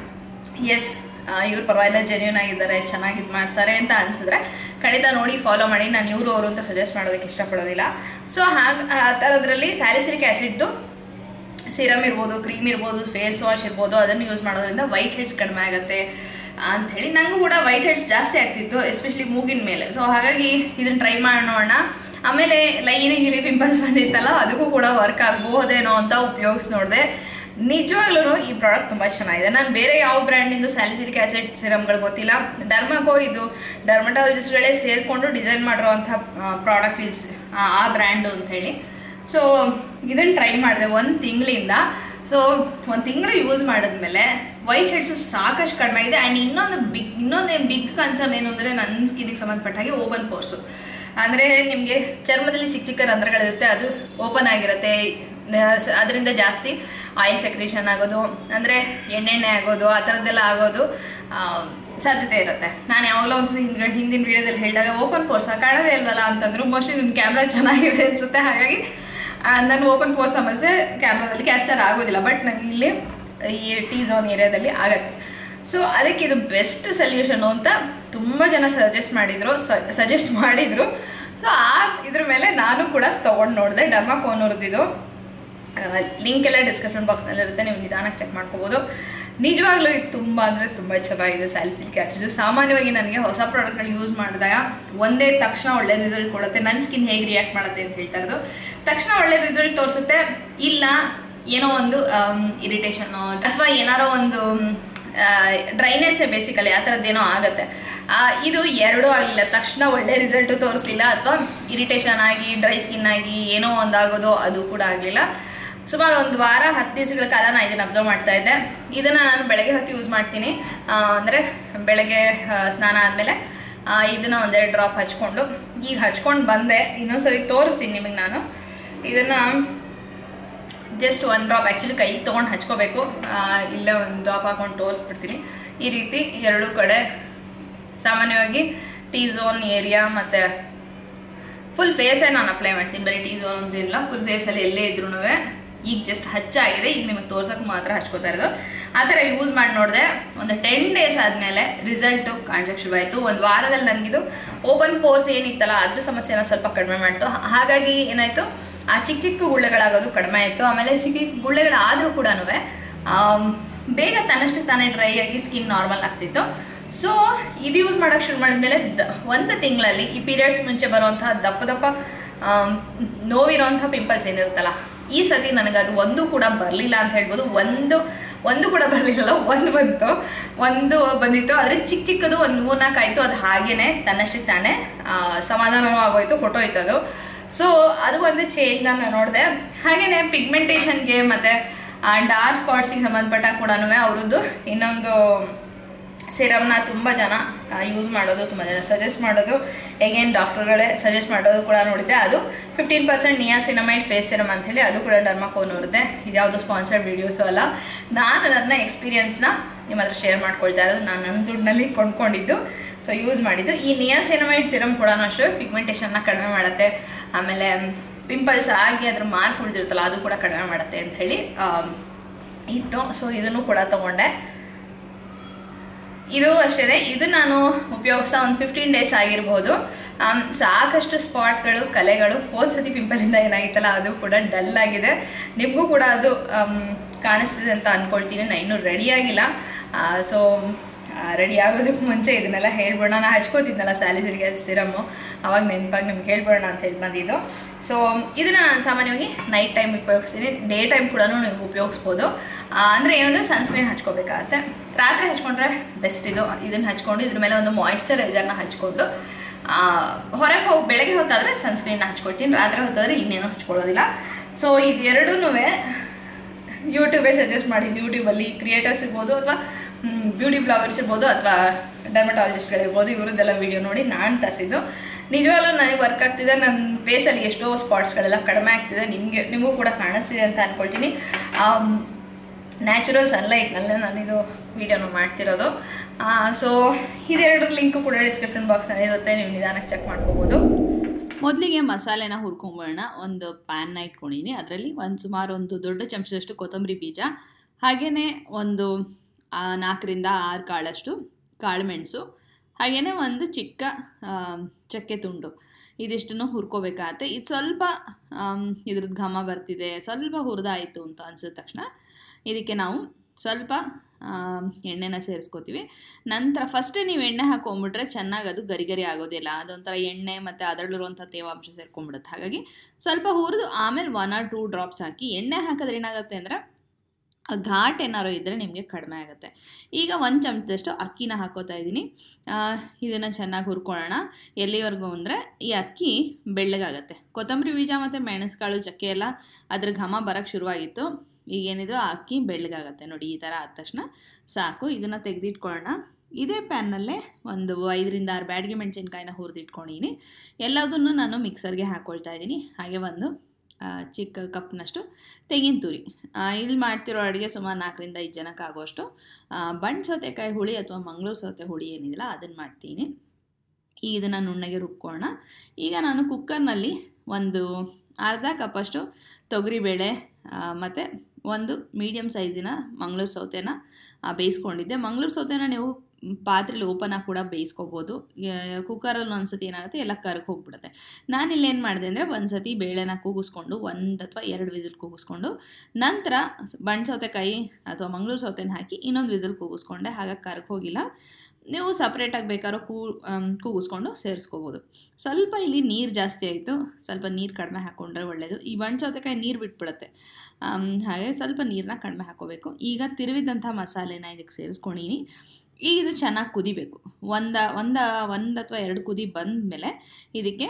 ಎಸ್ ಇವ್ರು ಪರವಾಗಿಲ್ಲ ಜೆನ್ಯೂನ್ ಆಗಿದ್ದಾರೆ ಚೆನ್ನಾಗಿ ಇದು ಮಾಡ್ತಾರೆ ಅಂತ ಅನ್ಸಿದ್ರೆ ಖಂಡಿತ ನೋಡಿ ಫಾಲೋ ಮಾಡಿ ನಾನು ಇವರು ಅವರು ಅಂತ ಸಜೆಸ್ಟ್ ಮಾಡೋದಕ್ಕೆ ಇಷ್ಟಪಡೋದಿಲ್ಲ ಸೊ ಹಾಗೆ ಆ ಥರದ್ರಲ್ಲಿ ಸ್ಯಾಲಿಸಿಲಿಕ್ ಆ್ಯಸಿಡ್ದು ಸಿರಮ್ ಇರ್ಬೋದು ಕ್ರೀಮ್ ಇರ್ಬೋದು ಫೇಸ್ ವಾಶ್ ಇರ್ಬೋದು ಅದನ್ನು ಯೂಸ್ ಮಾಡೋದ್ರಿಂದ ವೈಟ್ ಹೆಡ್ಸ್ ಕಡಿಮೆ ಆಗುತ್ತೆ ಅಂತ ಹೇಳಿ ನನಗೂ ಕೂಡ ವೈಟ್ ಹೆಡ್ಸ್ ಜಾಸ್ತಿ ಆಗ್ತಿತ್ತು ಎಸ್ಪೆಷಲಿ ಮೂಗಿನ ಮೇಲೆ ಸೊ ಹಾಗಾಗಿ ಇದನ್ನ ಟ್ರೈ ಮಾಡೋಣ ಆಮೇಲೆ ಲೈನಿ ಗಿಲಿ ಪಿಂಪಲ್ಸ್ ಬಂದಿತ್ತಲ್ಲ ಅದಕ್ಕೂ ಕೂಡ ವರ್ಕ್ ಆಗಬಹುದೇನೋ ಅಂತ ಉಪಯೋಗಿಸಿ ನೋಡಿದೆ ನಿಜವಾಗ್ಲೂ ಈ ಪ್ರಾಡಕ್ಟ್ ತುಂಬ ಚೆನ್ನಾಗಿದೆ ನಾನು ಬೇರೆ ಯಾವ ಬ್ರ್ಯಾಂಡಿಂದು ಸ್ಯಾಲಿಸಿಲಿಕ್ ಆ್ಯಸಿಡ್ ಸಿರಮ್ಗಳು ಗೊತ್ತಿಲ್ಲ ಡರ್ಮಕೋ ಇದು ಡರ್ಮಟಾಲಜಿಸ್ಟ್ಗಳೇ ಸೇರಿಕೊಂಡು ಡಿಸೈನ್ ಮಾಡಿರೋವಂಥ ಪ್ರಾಡಕ್ಟ್ ಇಲ್ಸ್ ಆ ಬ್ರ್ಯಾಂಡು ಅಂತ ಹೇಳಿ ಸೊ ಇದನ್ನು ಟ್ರೈ ಮಾಡಿದೆ ಒಂದು ತಿಂಗಳಿಂದ ಸೊ ಒಂದು ತಿಂಗಳು ಯೂಸ್ ಮಾಡಿದ್ಮೇಲೆ ವೈಟ್ ಹೆಡ್ಸು ಸಾಕಷ್ಟು ಕಡಿಮೆ ಆಗಿದೆ ಆ್ಯಂಡ್ ಇನ್ನೊಂದು ಬಿಗ್ ಇನ್ನೊಂದು ಬಿಗ್ ಕನ್ಸರ್ನ್ ಏನು ಅಂದರೆ ನನ್ನ ಸ್ಕಿನ್ನಿಗೆ ಸಂಬಂಧಪಟ್ಟ ಹಾಗೆ ಓಪನ್ ಪೋರ್ಸು ಅಂದರೆ ನಿಮಗೆ ಚರ್ಮದಲ್ಲಿ ಚಿಕ್ಕ ಚಿಕ್ಕ ರಂಧ್ರಗಳಿರುತ್ತೆ ಅದು ಓಪನ್ ಆಗಿರುತ್ತೆ ಅದರಿಂದ ಜಾಸ್ತಿ ಆಯಿಲ್ ಸೆಕ್ರೇಷನ್ ಆಗೋದು ಅಂದರೆ ಎಣ್ಣೆಣ್ಣೆ ಆಗೋದು ಆ ಥರದ್ದೆಲ್ಲ ಆಗೋದು ಆ, ಸಾಧ್ಯತೆ ಇರುತ್ತೆ ನಾನು ಯಾವಾಗಲೂ ಒಂದು ಹಿಂದ್ಗಡೆ ಹಿಂದಿನ ವಿಡಿಯೋದಲ್ಲಿ ಹೇಳಿದಾಗ ಓಪನ್ ಪೋರ್ಸ್ ಕಾಣೋದೇ ಇಲ್ವಲ್ಲ ಅಂತಂದ್ರು ಮೋಸ್ಟ್ಲಿ ನಿಮ್ಮ ಕ್ಯಾಮ್ರಾ ಚೆನ್ನಾಗಿದೆ ಅನಿಸುತ್ತೆ ಹಾಗಾಗಿ ನನ್ನ ಓಪನ್ ಪೋರ್ ಸಮಸ್ಯೆ ಕ್ಯಾಮ್ರಾದಲ್ಲಿ ಕ್ಯಾಪ್ಚರ್ ಆಗೋದಿಲ್ಲ ಬಟ್ ನನಗೆ ಇಲ್ಲಿ ಈ ಟಿ ಝೋನ್ ಏರಿಯಾದಲ್ಲಿ ಆಗತ್ತೆ ಸೊ ಅದಕ್ಕೆ ಇದು ಬೆಸ್ಟ್ ಸೊಲ್ಯೂಷನು ಅಂತ ತುಂಬ ಜನ ಸಜೆಸ್ಟ್ ಮಾಡಿದ್ರು ಸಜೆಸ್ಟ್ ಮಾಡಿದ್ರು ಸೊ ಆ ಇದ್ರ ಮೇಲೆ ನಾನು ಕೂಡ ತೊಗೊಂಡು ನೋಡಿದೆ ಡರ್ಮಾ ಕೋನೂರ್ದಿದು ಲಿಂಕ್ ಎಲ್ಲ ಡಿಸ್ಕ್ರಿಪ್ಷನ್ ಬಾಕ್ಸ್ನಲ್ಲಿ ಇರುತ್ತೆ ನೀವು ನಿಧಾನಕ್ಕೆ ಚೆಕ್ ಮಾಡ್ಕೋಬೋದು ನಿಜವಾಗ್ಲೂ ಇದು ತುಂಬ ಅಂದರೆ ತುಂಬ ಚೆನ್ನಾಗಿದೆ ಸ್ಯಾಲಿಸಿಲಿಕ್ ಆ್ಯಸಿಡ್ ಸಾಮಾನ್ಯವಾಗಿ ನನಗೆ ಹೊಸ ಪ್ರಾಡಕ್ಟ್ಗಳು ಯೂಸ್ ಮಾಡಿದಾಗ ಒಂದೇ ತಕ್ಷಣ ಒಳ್ಳೆ ರಿಸಲ್ಟ್ ಕೊಡುತ್ತೆ ನನ್ನ ಸ್ಕಿನ್ ಹೇಗೆ ರಿಯಾಕ್ಟ್ ಮಾಡುತ್ತೆ ಅಂತ ಹೇಳ್ತಾ ಇರೋದು ತಕ್ಷಣ ಒಳ್ಳೆ ರಿಸಲ್ಟ್ ತೋರಿಸುತ್ತೆ ಇಲ್ಲ ಏನೋ ಒಂದು ಇರಿಟೇಷನ್ನು ಅಥವಾ ಏನಾರೋ ಒಂದು ಡ್ರೈನೆಸ್ ಬೇಸಿಕಲಿ ಆ ಥರದ್ದೇನೋ ಆಗುತ್ತೆ ಆ, ಇದು ಎರಡೂ ಆಗಲಿಲ್ಲ ತಕ್ಷಣ ಒಳ್ಳೆ ರಿಸಲ್ಟು ತೋರಿಸ್ಲಿಲ್ಲ ಅಥವಾ ಇರಿಟೇಷನ್ ಆಗಿ ಡ್ರೈ ಸ್ಕಿನ್ ಆಗಿ ಏನೋ ಒಂದಾಗೋದು ಅದು ಕೂಡ ಆಗಲಿಲ್ಲ ಸುಮಾರು ಒಂದು ವಾರ ಹತ್ತು ದಿವಸಗಳ ಕಾಲ ನಾನು ಇದನ್ನ ಅಬ್ಸರ್ವ್ ಮಾಡ್ತಾ ಇದ್ದೆ ಇದನ್ನ ನಾನು ಬೆಳಗ್ಗೆ ಹೊತ್ತು ಯೂಸ್ ಮಾಡ್ತೀನಿ ಆ, ಅಂದ್ರೆ ಬೆಳಗ್ಗೆ ಆ, ಸ್ನಾನ ಆದಮೇಲೆ ಇದನ್ನ ಒಂದೆರಡು ಡ್ರಾಪ್ ಹಚ್ಕೊಂಡು ಈಗ ಹಚ್ಕೊಂಡು ಬಂದೆ ಇನ್ನೊಂದ್ಸರಿ ತೋರಿಸ್ತೀನಿ ನಿಮಗೆ ನಾನು ಇದನ್ನ ಜಸ್ಟ್ ಒಂದು ಡ್ರಾಪ್ ಆ್ಯಕ್ಚುಲಿ ಕೈಗೆ ತೊಗೊಂಡು ಹಚ್ಕೋಬೇಕು ಆ, ಇಲ್ಲೇ ಒಂದು ಡ್ರಾಪ್ ಹಾಕೊಂಡು ತೋರಿಸ್ಬಿಡ್ತೀನಿ ಈ ರೀತಿ ಎರಡು ಕಡೆ ಸಾಮಾನ್ಯವಾಗಿ ಟೀ ಝೋನ್ ಏರಿಯಾ ಮತ್ತು ಫುಲ್ ಫೇಸೇ ನಾನು ಅಪ್ಲೈ ಮಾಡ್ತೀನಿ ಬರೀ ಟೀ ಝೋನ್ ಅಂತಿಲ್ಲ ಫುಲ್ ಫೇಸಲ್ಲಿ ಎಲ್ಲೇ ಇದ್ರೂ ಈಗ ಜಸ್ಟ್ ಹಚ್ಚಾಗಿದೆ ಈಗ ನಿಮಗೆ ತೋರ್ಸಕ್ಕೆ ಮಾತ್ರ ಹಚ್ಕೋತಾ ಇರೋದು ಆ ಥರ ಯೂಸ್ ಮಾಡಿ ನೋಡಿದೆ ಒಂದು ಟೆನ್ ಡೇಸ್ ಆದಮೇಲೆ ರಿಸಲ್ಟು ಕಾಣಿಸೋಕೆ ಶುರುವಾಯಿತು ಒಂದು ವಾರದಲ್ಲಿ ನನಗಿದು ಓಪನ್ ಪೋರ್ಸ್ ಏನಿತ್ತಲ್ಲ ಅದ್ರ ಸಮಸ್ಯೆನ ಸ್ವಲ್ಪ ಕಡಿಮೆ ಮಾಡಿತು ಹಾಗಾಗಿ ಏನಾಯಿತು ಆ ಚಿಕ್ಕ ಚಿಕ್ಕ ಗುಳ್ಳೆಗಳಾಗೋದು ಕಡಿಮೆ ಆಯಿತು ಆಮೇಲೆ ಚಿಕ್ಕ ಚಿಕ್ಕ ಗುಳ್ಳೆಗಳಾದರೂ ಕೂಡ ಬೇಗ ತನ್ನಷ್ಟಕ್ಕೆ ತಾನೇ ಡ್ರೈ ಆಗಿ ಸ್ಕಿನ್ ನಾರ್ಮಲ್ ಆಗ್ತಿತ್ತು ಸೊ ಇದು ಯೂಸ್ ಮಾಡೋಕೆ ಶುರು ಮಾಡಿದ್ಮೇಲೆ ದ ಒಂದು ತಿಂಗಳಲ್ಲಿ ಈ ಪೀರಿಯಡ್ಸ್ ಮುಂಚೆ ಬರುವಂತಹ ದಪ್ಪ ದಪ್ಪ ಆಮ್, ನೋವಿರೋಂಥ ಪಿಂಪಲ್ಸ್ ಏನಿರುತ್ತಲ್ಲ ಈ ಸತಿ ನನಗೆ ಅದು ಒಂದು ಕೂಡ ಬರಲಿಲ್ಲ ಅಂತ ಹೇಳ್ಬೋದು ಒಂದು ಒಂದು ಕೂಡ ಬರಲಿಲ್ಲ ಒಂದು ಬಂತು ಒಂದು ಬಂದಿತ್ತು ಆದರೆ ಚಿಕ್ಕ ಚಿಕ್ಕದು ಒಂದು ಮೂರ್ನಾಲ್ಕು ಆಯಿತು ಅದು ಹಾಗೇನೆ ತನ್ನಷ್ಟಕ್ಕೆ ತಾನೇ ಆ, ಸಮಾಧಾನವೂ ಆಗೋಯ್ತು ಹೊಟ್ಟೋಯ್ತು ಅದು ಸೊ ಅದು ಒಂದು ಚೇಂಜ್ ನಾನು ನೋಡಿದೆ ಹಾಗೇನೆ ಪಿಗ್ಮೆಂಟೇಷನ್ಗೆ ಮತ್ತು ಡಾರ್ಕ್ ಸ್ಪಾಟ್ಸಿಗೆ ಸಂಬಂಧಪಟ್ಟ ಕೂಡ ಅವರದ್ದು ಇನ್ನೊಂದು ಸಿರಮ್ನ ತುಂಬ ಜನ ಯೂಸ್ ಮಾಡೋದು ತುಂಬ ಜನ ಸಜೆಸ್ಟ್ ಮಾಡೋದು ಹೇಗೇನು ಡಾಕ್ಟರ್ಗಳೇ ಸಜೆಸ್ಟ್ ಮಾಡೋದು ಕೂಡ ನೋಡಿದ್ದೆ ಅದು fifteen percent niacinamide face serum ಅಂಥೇಳಿ ಅದು ಕೂಡ ಡರ್ಮಾಕೋನವ್ರದ್ದೆ ಇದ್ಯಾವುದು ಸ್ಪಾನ್ಸರ್ಡ್ ವೀಡಿಯೋಸು ಅಲ್ಲ ನಾನು ನನ್ನ ಎಕ್ಸ್ಪೀರಿಯನ್ಸ್ನ ನಿಮ್ಮ ಹತ್ರ ಶೇರ್ ಮಾಡ್ಕೊಳ್ತಾ ಇರೋದು ನಾನು ನನ್ನ ದುಡ್ಡಿನಲ್ಲಿ ಕೊಂಡ್ಕೊಂಡಿದ್ದು ಸೊ ಯೂಸ್ ಮಾಡಿದ್ದು ಈ ನಿಯಾಸಿನಮೈಡ್ ಸಿರಮ್ ಕೂಡ ಅಷ್ಟು ಪಿಗ್ಮೆಂಟೇಷನ್ನ ಕಡಿಮೆ ಮಾಡುತ್ತೆ ಆಮೇಲೆ ಪಿಂಪಲ್ಸ್ ಆಗಿ ಅದ್ರ ಮಾರ್ಕ್ ಉಳಿದಿರುತ್ತಲ್ಲ ಅದು ಕೂಡ ಕಡಿಮೆ ಮಾಡುತ್ತೆ ಅಂತ ಹೇಳಿ ಆಮ್, ಇತ್ತು ಸೊ ಇದನ್ನು ಕೂಡ ತಗೊಂಡೆ ಇದು ಅಷ್ಟೇ ಇದು ನಾನು ಉಪಯೋಗಿಸ್ತಾ ಒಂದು ಫಿಫ್ಟೀನ್ ಡೇಸ್ ಆಗಿರ್ಬೋದು ಆಮ್, ಸಾಕಷ್ಟು ಸ್ಪಾಟ್ಗಳು ಕಲೆಗಳು ಹೋದ ಸತಿ ಪಿಂಪಲಿಂದ ಏನಾಗಿತ್ತಲ್ಲ ಅದು ಕೂಡ ಡಲ್ ಆಗಿದೆ ನಿಮಗೂ ಕೂಡ ಅದು ಆಮ್, ಕಾಣಿಸ್ತಿದೆ ಅಂತ ಅನ್ಕೊಳ್ತೀನಿ ನಾನು ಇನ್ನೂ ರೆಡಿ ಆಗಿಲ್ಲ ಸೊ ರೆಡಿ ಆಗೋದಕ್ಕೆ ಮುಂಚೆ ಇದನ್ನೆಲ್ಲ ಹೇಳ್ಬಿಡೋಣ ನಾನು ಹಚ್ಕೋತಿದ್ನಲ್ಲ ಸ್ಯಾಲಿಸರಿಗೆ ಸಿರಮ್ಮು ಅವಾಗ ನೆನಪಾಗಿ ನಿಮ್ಗೆ ಹೇಳ್ಬಿಡೋಣ ಅಂತ ಹೇಳಿ ಬಂದಿದ್ದು ಸೊ ಇದನ್ನ ನಾನು ಸಾಮಾನ್ಯವಾಗಿ ನೈಟ್ ಟೈಮ್ ಉಪಯೋಗಿಸ್ತೀನಿ ಡೇ ಟೈಮ್ ಕೂಡ ನೀವು ಉಪಯೋಗಿಸ್ಬೋದು ಆ, ಅಂದ್ರೆ ಏನಂದ್ರೆ ಸನ್ಸ್ಕ್ರೀನ್ ಹಚ್ಕೋಬೇಕಾಗತ್ತೆ ರಾತ್ರಿ ಹಚ್ಕೊಂಡ್ರೆ ಬೆಸ್ಟ್ ಇದು ಇದನ್ನ ಹಚ್ಕೊಂಡು ಇದ್ರ ಮೇಲೆ ಒಂದು ಮಾಯಿಶ್ಚರೈಸರ್ನ ಹಚ್ಕೊಂಡು ಹೊರಗೆ ಹೋಗಿ ಬೆಳಗ್ಗೆ ಹೊತ್ತಾದ್ರೆ ಸನ್ಸ್ಕ್ರೀನ್ ಹಚ್ಕೊಳ್ತೀನಿ ರಾತ್ರಿ ಹೊತ್ತಾದ್ರೆ ಇನ್ನೇನು ಹಚ್ಕೊಳ್ಳೋದಿಲ್ಲ ಸೊ ಇದೆರಡೂ ಯೂಟ್ಯೂಬೇ ಸಜೆಸ್ಟ್ ಮಾಡಿದ್ದು ಯೂಟ್ಯೂಬಲ್ಲಿ ಕ್ರಿಯೇಟರ್ಸ್ ಇರ್ಬೋದು ಅಥವಾ ಬ್ಯೂಟಿ ಬ್ಲಾಗರ್ಸ್ ಇರ್ಬೋದು ಅಥವಾ ಡರ್ಮಟಾಲಜಿಸ್ಟ್ಗಳಿರ್ಬೋದು ಇವ್ರದ್ದೆಲ್ಲ ವಿಡಿಯೋ ನೋಡಿ ನಾನು ತರಿಸಿದ್ದು ನಿಜವಾಗ್ಲೂ ನನಗೆ ವರ್ಕ್ ಆಗ್ತಿದೆ ನನ್ನ ಫೇಸಲ್ಲಿ ಎಷ್ಟೋ ಸ್ಪಾಟ್ಸ್ಗಳೆಲ್ಲ ಕಡಿಮೆ ಆಗ್ತಿದೆ ನಿಮಗೆ ನಿಮಗೂ ಕೂಡ ಕಾಣಿಸ್ತಿದೆ ಅಂತ ಅಂದ್ಕೊಳ್ತೀನಿ ನ್ಯಾಚುರಲ್ ಸನ್ಲೈಟ್ನಲ್ಲೇ ನಾನಿದು ವಿಡಿಯೋನ ಮಾಡ್ತಿರೋದು ಸೊ ಇದೆರಡು ಲಿಂಕು ಕೂಡ ಡಿಸ್ಕ್ರಿಪ್ಷನ್ ಬಾಕ್ಸಲ್ಲಿ ಇರುತ್ತೆ ನೀವು ನಿಧಾನಕ್ಕೆ ಚೆಕ್ ಮಾಡ್ಕೋಬೋದು ಮೊದಲಿಗೆ ಮಸಾಲೆನ ಹುರ್ಕೊಂಬೋಣ ಒಂದು ಪ್ಯಾನ್ನ ಇಟ್ಕೊಂಡಿನಿ ಅದರಲ್ಲಿ ಒಂದು ಸುಮಾರು ಒಂದು ದೊಡ್ಡ ಚಮಚದಷ್ಟು ಕೊತ್ತಂಬರಿ ಬೀಜ ಹಾಗೆಯೇ ಒಂದು ಆ, ನಾಲ್ಕರಿಂದ ಆರು ಕಾಳಷ್ಟು ಕಾಳುಮೆಣಸು ಹಾಗೆಯೇ ಒಂದು ಚಿಕ್ಕ ಆ, ಚಕ್ಕೆ ತುಂಡು ಇದಿಷ್ಟನ್ನು ಹುರ್ಕೋಬೇಕಾಗತ್ತೆ ಇದು ಸ್ವಲ್ಪ ಆಮ್, ಇದ್ರದ್ದು ಘಮ ಬರ್ತಿದೆ ಸ್ವಲ್ಪ ಹುರಿದಾಯಿತು ಅಂತ ಅನ್ಸಿದ ತಕ್ಷಣ ಇದಕ್ಕೆ ನಾವು ಸ್ವಲ್ಪ ಆಮ್, ಎಣ್ಣೆನ ಸೇರಿಸ್ಕೋತೀವಿ ನಂತರ ಫಸ್ಟೇ ನೀವು ಎಣ್ಣೆ ಹಾಕೊಂಬಿಟ್ರೆ ಚೆನ್ನಾಗಿ ಅದು ಗರಿ ಗರಿ ಆಗೋದಿಲ್ಲ ಅದೊಂಥರ ಎಣ್ಣೆ ಮತ್ತು ಅದರಲ್ಲಿರುವಂಥ ತೇವಾಂಶ ಸೇರ್ಕೊಂಡ್ಬಿಡುತ್ತೆ ಹಾಗಾಗಿ ಸ್ವಲ್ಪ ಹುರಿದು ಆಮೇಲೆ ಒನ್ ಆರ್ ಟೂ ಡ್ರಾಪ್ಸ್ ಹಾಕಿ ಎಣ್ಣೆ ಹಾಕಿದ್ರೆ ಏನಾಗುತ್ತೆ ಅಂದರೆ ಆ ಘಾಟ್ ಏನಾರು ಇದ್ದರೆ ನಿಮಗೆ ಕಡಿಮೆ ಆಗುತ್ತೆ ಈಗ ಒಂದು ಚಮಚದಷ್ಟು ಅಕ್ಕಿನ ಹಾಕೋತಾ ಇದ್ದೀನಿ ಇದನ್ನು ಚೆನ್ನಾಗಿ ಹುರ್ಕೊಳ್ಳೋಣ ಎಲ್ಲಿವರೆಗೂ ಅಂದರೆ ಈ ಅಕ್ಕಿ ಬೆಳ್ಳಗಾಗತ್ತೆ ಕೊತ್ತಂಬರಿ ಬೀಜ ಮತ್ತು ಮೆಣಸುಕಾಳು ಚಕ್ಕೆ ಎಲ್ಲ ಅದ್ರ ಘಮ ಬರೋಕ್ಕೆ ಶುರುವಾಗಿತ್ತು ಈಗೇನಿದ್ರು ಆ ಅಕ್ಕಿ ಬೆಳ್ಳಗಾಗತ್ತೆ ನೋಡಿ ಈ ಥರ ಆದ ತಕ್ಷಣ ಸಾಕು ಇದನ್ನು ತೆಗೆದಿಟ್ಕೊಳ್ಳೋಣ ಇದೇ ಪ್ಯಾನ್ನಲ್ಲೇ ಒಂದು ಐದರಿಂದ ಆರು ಬ್ಯಾಡ್ಗೆ ಮೆಣಸಿನ್ಕಾಯಿನ ಹುರಿದಿಟ್ಕೊಂಡಿನಿ ಎಲ್ಲದನ್ನು ನಾನು ಮಿಕ್ಸರ್ಗೆ ಹಾಕ್ಕೊಳ್ತಾ ಇದ್ದೀನಿ ಹಾಗೆ ಒಂದು ಆ, ಚಿಕ್ಕ ಕಪ್ನಷ್ಟು ತೆಂಗಿನ ತುರಿ ಆ, ಇಲ್ಲಿ ಮಾಡ್ತಿರೋ ಅಡುಗೆ ಸುಮಾರು ನಾಲ್ಕರಿಂದ ಐದು ಜನಕ್ಕೆ ಆಗೋಷ್ಟು ಆ, ಬಣ್ಣ ಸೌತೆಕಾಯಿ ಹುಳಿ ಅಥವಾ ಮಂಗಳೂರು ಸೌತೆ ಹುಳಿ ಏನಿದೆಯಲ್ಲ ಅದನ್ನು ಮಾಡ್ತೀನಿ ಈಗ ಇದನ್ನು ನುಣ್ಣಗೆ ರುಬ್ಕೊಳ್ಳೋಣ ಈಗ ನಾನು ಕುಕ್ಕರ್ನಲ್ಲಿ ಒಂದು ಅರ್ಧ ಕಪ್ಪಷ್ಟು ತೊಗರಿಬೇಳೆ ಮತ್ತು ಒಂದು ಮೀಡಿಯಮ್ ಸೈಜಿನ ಮಂಗಳೂರು ಸೌತೆನ ಆ, ಬೇಯಿಸ್ಕೊಂಡಿದ್ದೆ ಮಂಗಳೂರು ಸೌತೆನ ನೀವು ಪಾತ್ರೆಲಿ ಓಪನಾಗಿ ಕೂಡ ಬೇಯಿಸ್ಕೋಬೋದು ಕುಕ್ಕರಲ್ಲಿ ಒಂದ್ಸತಿ ಏನಾಗುತ್ತೆ ಎಲ್ಲ ಕರ್ಗೆ ಹೋಗ್ಬಿಡುತ್ತೆ ನಾನಿಲ್ಲಿ ಏನು ಮಾಡಿದೆ ಅಂದರೆ ಒಂದು ಸತಿ ಬೇಳೆನ ಕೂಗಿಸ್ಕೊಂಡು ಒಂದು ಅಥವಾ ಎರಡು ವಿಸಿಲ್ ಕೂಗಿಸ್ಕೊಂಡು ನಂತರ ಬಣ್ಣ ಸೌತೆಕಾಯಿ ಅಥವಾ ಮಂಗಳೂರು ಸೌತೆನ ಹಾಕಿ ಇನ್ನೊಂದು ವಿಸಿಲ್ ಕೂಗಿಸ್ಕೊಂಡೆ ಹಾಗಾಗಿ ಕರ್ಗೆ ಹೋಗಿಲ್ಲ ನೀವು ಸಪ್ರೇಟಾಗಿ ಬೇಕಾದ್ರೂ ಕೂ ಆಮ್, ಕೂಗಿಸ್ಕೊಂಡು ಸೇರಿಸ್ಕೋಬೋದು ಸ್ವಲ್ಪ ಇಲ್ಲಿ ನೀರು ಜಾಸ್ತಿ ಆಯಿತು ಸ್ವಲ್ಪ ನೀರು ಕಡಿಮೆ ಹಾಕ್ಕೊಂಡ್ರೆ ಒಳ್ಳೆಯದು ಈ ಬಣ್ಣ ಸೌತೆಕಾಯಿ ನೀರು ಬಿಟ್ಬಿಡುತ್ತೆ ಆಮ್, ಹಾಗೆ ಸ್ವಲ್ಪ ನೀರನ್ನ ಕಡಿಮೆ ಹಾಕೋಬೇಕು ಈಗ ತಿರುವಿದಂಥ ಮಸಾಲೆನ ಇದಕ್ಕೆ ಸೇರಿಸ್ಕೊಂಡಿನಿ ಈಗ ಇದು ಚೆನ್ನಾಗಿ ಕುದಿಬೇಕು ಒಂದು ಒಂದು ಒಂದು ಅಥವಾ ಎರಡು ಕುದಿ ಬಂದಮೇಲೆ ಇದಕ್ಕೆ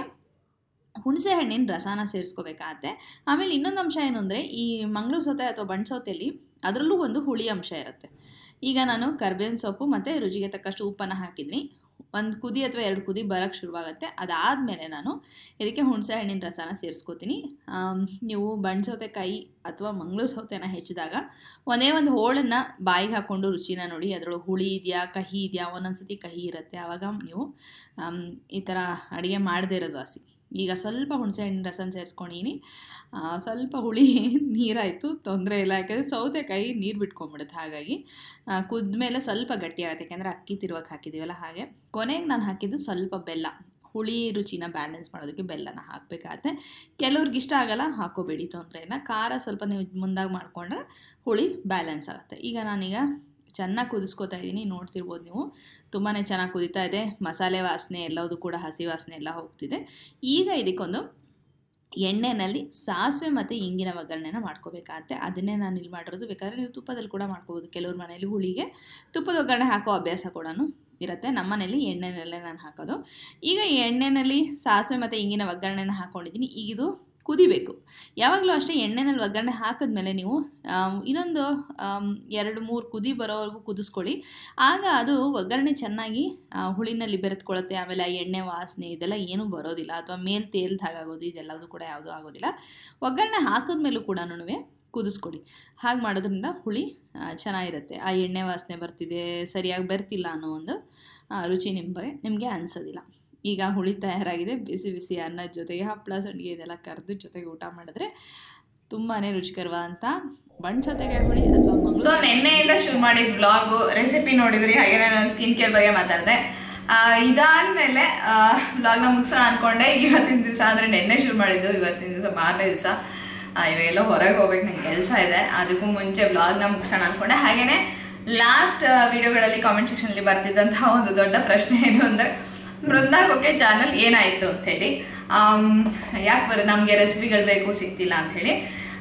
ಹುಣಸೆ ಹಣ್ಣಿನ ರಸನ ಸೇರಿಸ್ಕೋಬೇಕಾಗತ್ತೆ ಆಮೇಲೆ ಇನ್ನೊಂದು ಅಂಶ ಏನು ಅಂದರೆ ಈ ಮಂಗಳೂರು ಸೌತೆ ಅಥವಾ ಬಣ್ಣ ಸೌತೆಯಲ್ಲಿ ಅದರಲ್ಲೂ ಒಂದು ಹುಳಿ ಅಂಶ ಇರುತ್ತೆ ಈಗ ನಾನು ಕರ್ಬೇವಿನ ಸೊಪ್ಪು ಮತ್ತು ರುಚಿಗೆ ತಕ್ಕಷ್ಟು ಉಪ್ಪನ್ನು ಹಾಕಿದ್ದೀನಿ ಒಂದು ಕುದಿ ಅಥವಾ ಎರಡು ಕುದಿ ಬರೋಕ್ಕೆ ಶುರುವಾಗುತ್ತೆ ಅದಾದಮೇಲೆ ನಾನು ಇದಕ್ಕೆ ಹುಣಸೆ ಹಣ್ಣಿನ ರಸನ ಸೇರಿಸ್ಕೋತೀನಿ ಆಮ್, ನೀವು ಬಣ್ಣ ಸೌತೆಕಾಯಿ ಅಥವಾ ಮಂಗಳೂರು ಸೌತೆನ ಹೆಚ್ಚಿದಾಗ ಒಂದೇ ಒಂದು ಹೋಳನ್ನು ಬಾಯಿಗೆ ಹಾಕ್ಕೊಂಡು ರುಚಿನ ನೋಡಿ ಅದರೊಳಗೆ ಹುಳಿ ಇದೆಯಾ ಕಹಿ ಇದೆಯಾ ಒಂದೊಂದು ಸತಿ ಕಹಿ ಇರುತ್ತೆ ಆವಾಗ ನೀವು ಆಮ್, ಈ ಥರ ಅಡುಗೆ ಮಾಡದೇ ಇರೋದು ವಾಸಿ ಈಗ ಸ್ವಲ್ಪ ಹುಣಸೆ ಹಣ್ಣಿನ ರಸನ ಸೇರಿಸ್ಕೊಂಡಿನಿ ಆ, ಸ್ವಲ್ಪ ಹುಳಿ ನೀರಾಯಿತು ತೊಂದರೆ ಇಲ್ಲ ಯಾಕಂದರೆ ಸೌತೆಕಾಯಿ ನೀರು ಬಿಟ್ಕೊಂಡ್ಬಿಡುತ್ತೆ ಹಾಗಾಗಿ ಕುದ್ಮೇಲೆ ಸ್ವಲ್ಪ ಗಟ್ಟಿ ಆಗುತ್ತೆ ಯಾಕೆಂದರೆ ಅಕ್ಕಿ ತಿರುವಕ್ಕೆ ಹಾಕಿದ್ದೀವಲ್ಲ ಹಾಗೆ ಕೊನೆಗೆ ನಾನು ಹಾಕಿದ್ದು ಸ್ವಲ್ಪ ಬೆಲ್ಲ ಹುಳಿ ರುಚಿನ ಬ್ಯಾಲೆನ್ಸ್ ಮಾಡೋದಕ್ಕೆ ಬೆಲ್ಲನ ಹಾಕಬೇಕಾಗತ್ತೆ ಕೆಲವ್ರಿಗೆ ಇಷ್ಟ ಆಗಲ್ಲ ಹಾಕೋಬೇಡಿ ತೊಂದರೆ ಇಲ್ಲ ಖಾರ ಸ್ವಲ್ಪ ನೀವು ಮುಂದಾಗಿ ಮಾಡಿಕೊಂಡ್ರೆ ಹುಳಿ ಬ್ಯಾಲೆನ್ಸ್ ಆಗುತ್ತೆ ಈಗ ನಾನೀಗ ಚೆನ್ನಾಗಿ ಕುದಿಸ್ಕೊತಾ ಇದ್ದೀನಿ ನೋಡ್ತಿರ್ಬೋದು ನೀವು ತುಂಬಾ ಚೆನ್ನಾಗಿ ಕುದೀತಾ ಇದೆ ಮಸಾಲೆ ವಾಸನೆ ಎಲ್ಲವುದು ಕೂಡ ಹಸಿ ವಾಸನೆ ಎಲ್ಲ ಹೋಗ್ತಿದೆ ಈಗ ಇದಕ್ಕೊಂದು ಎಣ್ಣೆನಲ್ಲಿ ಸಾಸಿವೆ ಮತ್ತು ಇಂಗಿನ ಒಗ್ಗರಣೆನ ಮಾಡ್ಕೋಬೇಕಾಗತ್ತೆ ಅದನ್ನೇ ನಾನು ಇಲ್ಲಿ ಮಾಡಿರೋದು ಬೇಕಾದರೆ ನೀವು ತುಪ್ಪದಲ್ಲಿ ಕೂಡ ಮಾಡ್ಕೋಬೋದು ಕೆಲವ್ರ ಮನೇಲಿ ಹುಳಿಗೆ ತುಪ್ಪದ ಒಗ್ಗರಣೆ ಹಾಕೋ ಅಭ್ಯಾಸ ಕೂಡ ಇರುತ್ತೆ ನಮ್ಮ ಮನೇಲಿ ಎಣ್ಣೆನಲ್ಲೇ ನಾನು ಹಾಕೋದು ಈಗ ಈ ಎಣ್ಣೆನಲ್ಲಿ ಸಾಸಿವೆ ಮತ್ತು ಇಂಗಿನ ಒಗ್ಗರಣೆನ ಹಾಕ್ಕೊಂಡಿದ್ದೀನಿ ಈಗ ಇದು ಕುದಿಬೇಕು ಯಾವಾಗಲೂ ಅಷ್ಟೇ ಎಣ್ಣೆನಲ್ಲಿ ಒಗ್ಗರಣೆ ಹಾಕಿದ್ಮೇಲೆ ನೀವು ಆಮ್, ಇನ್ನೊಂದು ಆಮ್, ಎರಡು ಮೂರು ಕುದಿ ಬರೋವರೆಗೂ ಕುದಿಸ್ಕೊಳ್ಳಿ ಆಗ ಅದು ಒಗ್ಗರಣೆ ಚೆನ್ನಾಗಿ ಆ, ಹುಳಿನಲ್ಲಿ ಬೆರೆತ್ಕೊಳ್ಳುತ್ತೆ ಆಮೇಲೆ ಆ ಎಣ್ಣೆ ವಾಸನೆ ಇದೆಲ್ಲ ಏನೂ ಬರೋದಿಲ್ಲ ಅಥವಾ ಮೇಲ್ ತೇಲ್ದ ಹಾಗಾಗೋದು ಇದೆಲ್ಲದು ಕೂಡ ಯಾವುದೂ ಆಗೋದಿಲ್ಲ ಒಗ್ಗರಣೆ ಹಾಕಿದ್ಮೇಲೂ ಕೂಡ ಕುದಿಸ್ಕೊಡಿ ಹಾಗೆ ಮಾಡೋದ್ರಿಂದ ಹುಳಿ ಆ, ಚೆನ್ನಾಗಿರುತ್ತೆ ಆ ಎಣ್ಣೆ ವಾಸನೆ ಬರ್ತಿದೆ ಸರಿಯಾಗಿ ಬರ್ತಿಲ್ಲ ಅನ್ನೋ ಒಂದು ಆ, ರುಚಿ ನಿಮಗೆ ನಿಮಗೆ ಅನಿಸೋದಿಲ್ಲ ಈಗ ಹುಳಿ ತಯಾರಾಗಿದೆ ಬಿಸಿ ಬಿಸಿ ಅನ್ನದ ಜೊತೆಗೆ ಹಪ್ಪಳ ಸಂಡಿಗೆ ಇದೆಲ್ಲ ಕರೆದು ಜೊತೆಗೆ ಊಟ ಮಾಡಿದ್ರೆ ತುಂಬಾ ರುಚಿಕರವಾದಂಥ ಬಣ್ಣ ಸತೆಕಾಯಿ ಹುಳಿ ಅಥವಾ ಸೊ ಮಂಗಳೂರು ನಿನ್ನೆಯಿಂದ ಶುರು ಮಾಡಿದ ಬ್ಲಾಗ್ ರೆಸಿಪಿ ನೋಡಿದ್ರಿ ಹಾಗೆ ನಾನು ಸ್ಕಿನ್ ಕೇರ್ ಬಗ್ಗೆ ಮಾತಾಡಿದೆ ಇದಾದ್ಮೇಲೆ ಬ್ಲಾಗ್ನ ಮುಗಿಸೋಣ ಅನ್ಕೊಂಡೆ ಇವತ್ತಿನ ದಿವಸ ಅಂದ್ರೆ ನಿನ್ನೆ ಶುರು ಮಾಡಿದ್ದು ಇವತ್ತಿನ ದಿವಸ ಮಾರನೇ ದಿವಸ ಇವಾಗೆಲ್ಲ ಹೊರಗೆ ಹೋಗ್ಬೇಕು ನಂಗೆ ಕೆಲಸ ಇದೆ ಅದಕ್ಕೂ ಮುಂಚೆ ಬ್ಲಾಗ್ನ ಮುಗಿಸೋಣ ಅನ್ಕೊಂಡೆ ಹಾಗೇನೆ ಲಾಸ್ಟ್ ವಿಡಿಯೋಗಳಲ್ಲಿ ಕಾಮೆಂಟ್ ಸೆಕ್ಷನ್ ಅಲ್ಲಿ ಬರ್ತಿದ್ದಂತಹ ಒಂದು ದೊಡ್ಡ ಪ್ರಶ್ನೆ ಏನು ಅಂದ್ರೆ ಬೃಂದಾ ಕೊಕ್ಕೆ ಚಾನಲ್ ಏನಾಯ್ತು ಅಂತ ಹೇಳಿ ಯಾಕೆ ಬರ ನಮಗೆ ರೆಸಿಪಿಗಳು ಬೇಕು ಸಿಗ್ತಿಲ್ಲ ಅಂತ ಹೇಳಿ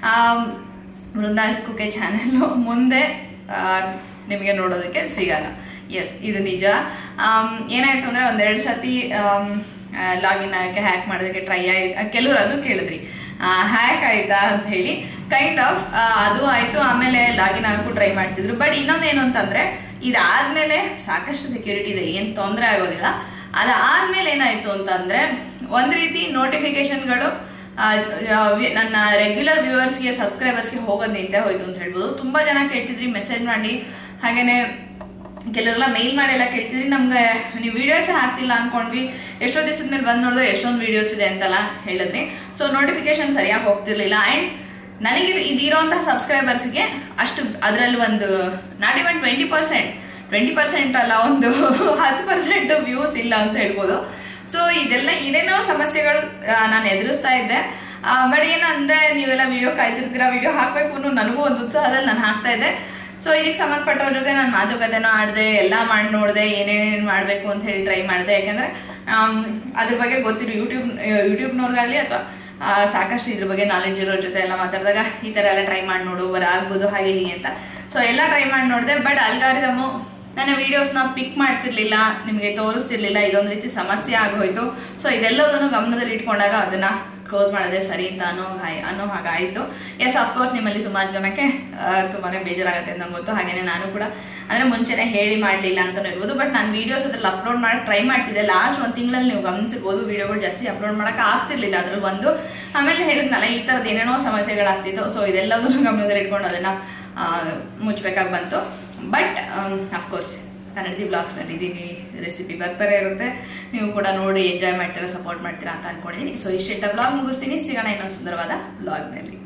ಬೃಂದಾ ಕುಕ್ಕೆ ಚಾನೆಲ್ಲು ಮುಂದೆ ಆ, ನಿಮಗೆ ನೋಡೋದಕ್ಕೆ ಸಿಗಲ್ಲ ಎಸ್ ಇದು ನಿಜ ಆಮ್, ಏನಾಯ್ತು ಅಂದ್ರೆ ಒಂದೆರಡು ಸತಿ ಲಾಗಿನ್ ಆಗಕ್ಕೆ ಹ್ಯಾಕ್ ಮಾಡೋದಕ್ಕೆ ಟ್ರೈ ಆಯ್ತು ಕೆಲವರು ಅದು ಕೇಳಿದ್ರಿ ಹ್ಯಾಕ್ ಆಯ್ತಾ ಅಂತ ಹೇಳಿ ಕೈಂಡ್ ಆಫ್ ಅದು ಆಯ್ತು ಆಮೇಲೆ ಲಾಗಿನ್ ಆಗಕ್ಕೂ ಟ್ರೈ ಮಾಡ್ತಿದ್ರು ಬಟ್ ಇನ್ನೊಂದೇನು ಅಂತಂದ್ರೆ ಇದಾದ್ಮೇಲೆ ಸಾಕಷ್ಟು ಸೆಕ್ಯೂರಿಟಿ ಇದೆ ಏನು ತೊಂದರೆ ಆಗೋದಿಲ್ಲ ಅದಾದ್ಮೇಲೆ ಏನಾಯ್ತು ಅಂತಂದ್ರೆ ಒಂದ್ ರೀತಿ ನೋಟಿಫಿಕೇಶನ್ಗಳು ಆ, ಆ, ವಿ- ನನ್ನ ರೆಗ್ಯುಲರ್ ವ್ಯೂವರ್ಸ್ಗೆ ಸಬ್ಸ್ಕ್ರೈಬರ್ಸ್ಗೆ ಹೋಗೋದು ನಿಂತೆ ಹೋಯ್ತು ಅಂತ ಹೇಳ್ಬೋದು ತುಂಬಾ ಜನ ಕೇಳ್ತಿದ್ರಿ ಮೆಸೇಜ್ ಮಾಡಿ ಹಾಗೇನೆ ಕೆಲವರೆಲ್ಲ ಮೇಲ್ ಮಾಡಿ ಎಲ್ಲ ಕೇಳ್ತಿದ್ರಿ ನಮ್ಗೆ ನೀವು ವಿಡಿಯೋಸ್ ಹಾಕ್ತಿಲ್ಲ ಅನ್ಕೊಂಡ್ವಿ ಎಷ್ಟೋ ದಿವಸದ ಮೇಲೆ ಬಂದು ನೋಡಿದ್ರೆ ಎಷ್ಟೊಂದು ವಿಡಿಯೋಸ್ ಇದೆ ಅಂತೆಲ್ಲ ಹೇಳಿದ್ರಿ ಸೊ ನೋಟಿಫಿಕೇಶನ್ ಸರಿಯಾಗಿ ಹೋಗ್ತಿರ್ಲಿಲ್ಲ ಅಂಡ್ ನನಗೆ ಇದು- ಇದಿರೋಂತಹ ಸಬ್ಸ್ಕ್ರೈಬರ್ಸ್ಗೆ ಅಷ್ಟು ಅದರಲ್ಲಿ ಒಂದು not even twenty percent twenty percent ಅಲ್ಲ ಒಂದು ಹತ್ತು ಪರ್ಸೆಂಟ್ ವ್ಯೂಸ್ ಇಲ್ಲ ಅಂತ ಹೇಳ್ಬೋದು ಸೊ ಇದೆಲ್ಲ ಏನೇನೋ ಸಮಸ್ಯೆಗಳು ನಾನು ಎದುರಿಸ್ತಾ ಇದ್ದೆ ಬಟ್ ಏನಂದ್ರೆ ನೀವೆಲ್ಲ ವಿಡಿಯೋ ಕಾಯ್ತಿರ್ತೀರಾ ವಿಡಿಯೋ ಹಾಕ್ಬೇಕು ಅನ್ನೋ ನನಗೂ ಒಂದು ಉತ್ಸಾಹದಲ್ಲಿ ನಾನು ಹಾಕ್ತಾ ಇದ್ದೆ ಸೊ ಇದಕ್ಕೆ ಸಂಬಂಧಪಟ್ಟವ್ರ ಜೊತೆ ನಾನು ಮಾತುಕತೆನೂ ಆಡಿದೆ ಎಲ್ಲ ಮಾಡಿ ನೋಡಿದೆ ಏನೇನೇನು ಮಾಡಬೇಕು ಅಂತ ಹೇಳಿ ಟ್ರೈ ಮಾಡಿದೆ ಯಾಕಂದ್ರೆ ಆಮ್, ಅದ್ರ ಬಗ್ಗೆ ಗೊತ್ತಿರೋ ಯೂಟ್ಯೂಬ್ ಯೂಟ್ಯೂಬ್ನವ್ರಿಗಾಗಲಿ ಅಥವಾ ಸಾಕಷ್ಟು ಇದ್ರ ಬಗ್ಗೆ ನಾಲೆಡ್ಜ್ ಇರೋರ ಜೊತೆ ಎಲ್ಲ ಮಾತಾಡಿದಾಗ ಈ ಥರ ಎಲ್ಲ ಟ್ರೈ ಮಾಡಿ ನೋಡು ಬರ ಆಗ್ಬೋದು ಹಾಗೆ ಹೀಗೆ ಅಂತ ಸೊ ಎಲ್ಲ ಟ್ರೈ ಮಾಡಿ ನೋಡಿದೆ ಬಟ್ ಅಲ್ಗಾರಿದಮು ನನ್ನ ವಿಡಿಯೋಸ್ನ ಪಿಕ್ ಮಾಡ್ತಿರ್ಲಿಲ್ಲ ನಿಮಗೆ ತೋರಿಸ್ತಿರ್ಲಿಲ್ಲ ಇದೊಂದು ರೀತಿ ಸಮಸ್ಯೆ ಆಗೋಯ್ತು ಸೊ ಇದೆಲ್ಲದನ್ನು ಗಮನದಲ್ಲಿ ಇಟ್ಕೊಂಡಾಗ ಅದನ್ನ ಕ್ಲೋಸ್ ಮಾಡೋದೇ ಸರಿ ಅಂತ ಅನ್ನೋ ಹಾಯ್ ಅನ್ನೋ ಹಾಗಾಯಿತು ಎಸ್ ಅಫ್ಕೋರ್ಸ್ ನಿಮ್ಮಲ್ಲಿ ಸುಮಾರು ಜನಕ್ಕೆ ಆ, ತುಂಬಾನೇ ಬೇಜಾರಾಗುತ್ತೆ ಅಂತ ನಂಗೆ ಗೊತ್ತು ಹಾಗೇನೆ ನಾನು ಕೂಡ ಅಂದ್ರೆ ಮುಂಚೆನೆ ಹೇಳಿ ಮಾಡಲಿಲ್ಲ ಅಂತ ಹೇಳ್ಬೋದು ಬಟ್ ನಾನು ವಿಡಿಯೋಸ್ ಅದ್ರಲ್ಲಿ ಅಪ್ಲೋಡ್ ಮಾಡಕ್ಕೆ ಟ್ರೈ ಮಾಡ್ತಿದ್ದೆ ಲಾಸ್ಟ್ ಒಂದು ತಿಂಗಳಲ್ಲಿ ನೀವು ಗಮನಿಸಿರ್ಬೋದು ವಿಡಿಯೋಗಳು ಜಾಸ್ತಿ ಅಪ್ಲೋಡ್ ಮಾಡಕ್ಕೆ ಆಗ್ತಿರ್ಲಿಲ್ಲ ಅದ್ರಲ್ಲಿ ಒಂದು ಆಮೇಲೆ ಹೇಳಿದ್ನಲ್ಲ ಈ ಥರದ್ದು ಏನೇನೋ ಸಮಸ್ಯೆಗಳಾಗ್ತಿತ್ತು ಸೊ ಇದೆಲ್ಲವನ್ನೂ ಗಮನದಲ್ಲಿ ಇಟ್ಕೊಂಡು ಅದನ್ನ ಆ, ಮುಚ್ಬೇಕಾಗಿ ಬಂತು ಬಟ್ ಅಫ್ಕೋರ್ಸ್ ಕನ್ನಡತಿ ಬ್ಲಾಗ್ಸ್ನಲ್ಲಿ ಇದ್ದೀನಿ ರೆಸಿಪಿ ಬರ್ತಾರೆ ಇರುತ್ತೆ ನೀವು ಕೂಡ ನೋಡಿ ಎಂಜಾಯ್ ಮಾಡ್ತೀರಾ ಸಪೋರ್ಟ್ ಮಾಡ್ತೀರಾ ಅಂತ ಅನ್ಕೊಂಡಿದ್ದೀನಿ ಸೊ ಇಷ್ಟಿಟ್ಟ ಬ್ಲಾಗ್ ಮುಗಿಸ್ತೀನಿ ಸಿಗೋಣ ಇನ್ನೊಂದು ಸುಂದರವಾದ ಬ್ಲಾಗ್ನಲ್ಲಿ